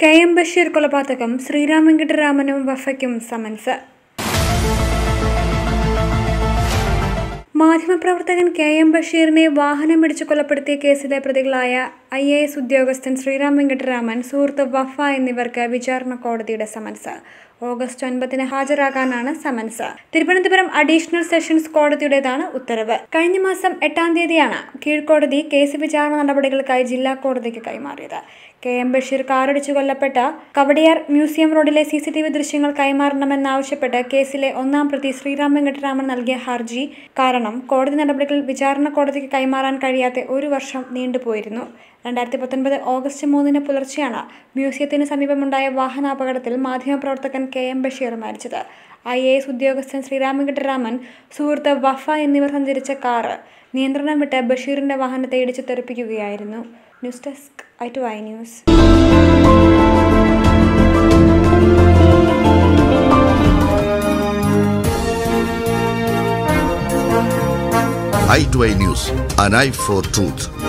K M Basheer കൊലപാതകം ശ്രീരാം വെങ്കിട്ടരാമനും വഫയ്ക്കും സമൻസ് മാധ്യമപ്രവർത്തകൻ കെ എം ബഷീറിനെ വാഹനമിടിച്ച് കൊലപ്പെടുത്തിയ കേസിലെ പ്രതികളായ ഐ എ എസ് ഉദ്യോഗസ്ഥൻ ശ്രീറാം വെങ്കിട്ടരാമൻ സുഹൃത്ത് വഫ എന്നിവർക്ക് വിചാരണ കോടതിയുടെ സമൻസ് ഓഗസ്റ്റ് ഒൻപതിന് ഹാജരാകാനാണ് സമൻസ് തിരുവനന്തപുരം അഡീഷണൽ സെഷൻസ് കോടതിയുടേതാണ് ഉത്തരവ് കഴിഞ്ഞ മാസം എട്ടാം തീയതിയാണ് കീഴ്ക്കോടതി കേസ് വിചാരണ നടപടികൾക്കായി ജില്ലാ കോടതിക്ക് കൈമാറിയത് കെ എം ബഷീർ കാറടിച്ചു കൊല്ലപ്പെട്ട കവടിയാർ മ്യൂസിയം റോഡിലെ സി സി ടി വി ദൃശ്യങ്ങൾ കൈമാറണമെന്നാവശ്യപ്പെട്ട് കേസിലെ ഒന്നാം പ്രതി ശ്രീറാം വെങ്കട്ടരാമൻ നൽകിയ ഹർജി കാരണം കോടതി നടപടികൾ വിചാരണ കോടതിക്ക് കൈമാറാൻ കഴിയാതെ ഒരു വർഷം നീണ്ടുപോയിരുന്നു രണ്ടായിരത്തി പത്തൊൻപത് ഓഗസ്റ്റ് മൂന്നിന് പുലർച്ചെയാണ് മ്യൂസിയത്തിന് സമീപമുണ്ടായ വാഹനാപകടത്തിൽ മാധ്യമപ്രവർത്തകൻ കെ എം ബഷീർ മരിച്ചത് ഐ എ എസ് ഉദ്യോഗസ്ഥൻ ശ്രീറാം വെങ്കട്ടരാമൻ സുഹൃത്ത് വഫ എന്നിവർ സഞ്ചരിച്ച കാറ് നിയന്ത്രണം വിട്ട് ബഷീറിന്റെ വാഹനത്തെ ഇടിച്ചു തെറിപ്പിക്കുകയായിരുന്നു news desk I two I news i2i News, an eye for truth.